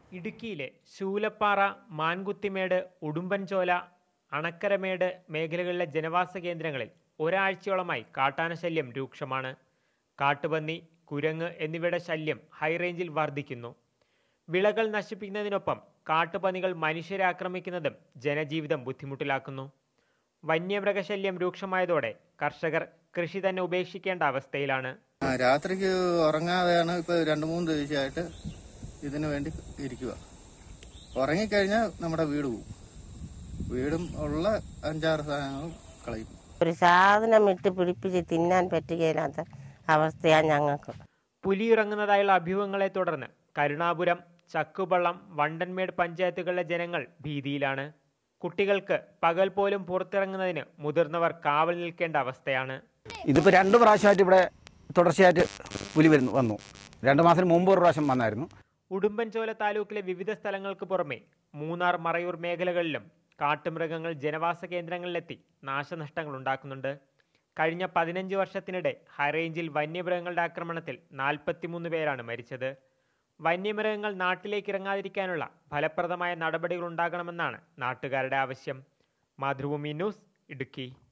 ഇടുക്കിയിലെ ശൂലപ്പാറ മാൻകുത്തിമേട് ഉടുമ്പൻചോല അണക്കരമേട് മേഖലകളിലെ ജനവാസ കേന്ദ്രങ്ങളിൽ ഒരാഴ്ചയോളമായി കാട്ടാന ശല്യം രൂക്ഷമാണ് കാട്ടുപന്നി കുരങ്ങ് എന്നിവയുടെ ശല്യം ഹൈറേഞ്ചിൽ വർദ്ധിക്കുന്നു വിളകൾ നശിപ്പിക്കുന്നതിനൊപ്പം കാട്ടുപന്നികൾ മനുഷ്യരെ ആക്രമിക്കുന്നതും ജനജീവിതം ബുദ്ധിമുട്ടിലാക്കുന്നു വന്യമൃഗശല്യം രൂക്ഷമായതോടെ കർഷകർ കൃഷി തന്നെ ഉപേക്ഷിക്കേണ്ട അവസ്ഥയിലാണ് ആ, രാത്രിക്ക് ഉറങ്ങാതെയാണ് ഇപ്പൊ രണ്ടു മൂന്ന് ദിവസമായിട്ട് ഇതിനു വേണ്ടി ഇരിക്കുക ഉറങ്ങിക്കഴിഞ്ഞാൽ നമ്മുടെ വീട് പോവും വീടും ഉള്ള അഞ്ചാറ് സാധനങ്ങളും കളയും ഒരു സാധനം ഇട്ട് പിടിപ്പിച്ച് തിന്നാൻ പറ്റുകയില്ലാത്ത അവസ്ഥയാണ് ഞങ്ങൾക്ക് പുലിയിറങ്ങുന്നതായുള്ള അഭ്യൂഹങ്ങളെ തുടർന്ന് കരുണാപുരം ചക്കുപള്ളം വണ്ടൻമേട് പഞ്ചായത്തുകളിലെ ജനങ്ങൾ ഭീതിയിലാണ് കുട്ടികൾക്ക് പകൽ പോലും പുറത്തിറങ്ങുന്നതിന് മുതിർന്നവർ കാവൽ നിൽക്കേണ്ട അവസ്ഥയാണ് ഇതിപ്പോൾ രണ്ട് പ്രാവശ്യമായിട്ട് ഇവിടെ തുടർച്ചയായിട്ട് പുലി വരുന്നു വന്നു രണ്ട് മാസത്തിന് മുമ്പ് ഒരു പ്രാവശ്യം വന്നായിരുന്നു ഉടുമ്പൻചോല താലൂക്കിലെ വിവിധ സ്ഥലങ്ങൾക്ക് പുറമെ മൂന്നാർ മറയൂർ മേഖലകളിലും കാട്ടുമൃഗങ്ങൾ ജനവാസ കേന്ദ്രങ്ങളിലെത്തി നാശനഷ്ടങ്ങൾ ഉണ്ടാക്കുന്നുണ്ട് കഴിഞ്ഞ പതിനഞ്ച് വർഷത്തിനിടെ ഹൈറേഞ്ചിൽ വന്യമൃഗങ്ങളുടെ ആക്രമണത്തിൽ നാൽപ്പത്തിമൂന്ന് പേരാണ് മരിച്ചത് വന്യമൃഗങ്ങൾ നാട്ടിലേക്ക് ഇറങ്ങാതിരിക്കാനുള്ള ഫലപ്രദമായ നടപടികൾ ഉണ്ടാകണമെന്നാണ് നാട്ടുകാരുടെ ആവശ്യം മാതൃഭൂമി ന്യൂസ് ഇടുക്കി